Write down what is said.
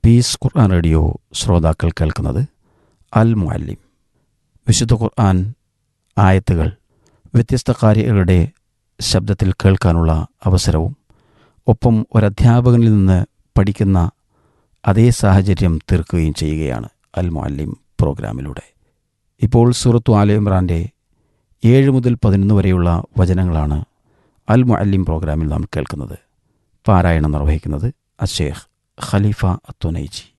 piece ഖുർആൻ radio ശ്രോതാക്കൾ കേൾക്കുന്നത് അൽ മുഅല്ലിം വിശുദ്ധ ഖുർആൻ ആയത്തുകൾ വ്യത്യസ്ത കാര്യങ്ങളുടെ ശബ്ദത്തിൽ കേൾക്കാനുള്ള അവസരവും ഒപ്പം ഒരധ്യാപകനിൽ നിന്ന് പഠിക്കുന്ന അതേ സാഹചര്യം തീർക്കുകയും ചെയ്യുകയാണ് അൽ മുഅല്ലിം പ്രോഗ്രാമിലൂടെ ഇപ്പോൾ സൂറത്തു ആല ഇമ്രാൻ്റെ ഏഴ് മുതൽ പതിനൊന്ന് വരെയുള്ള വചനങ്ങളാണ് അൽ മുഅല്ലിം പ്രോഗ്രാമിൽ നാം കേൾക്കുന്നത് പാരായണം നിർവഹിക്കുന്നത് അഷേഖ് ഖലീഫ അത്തുനൈജി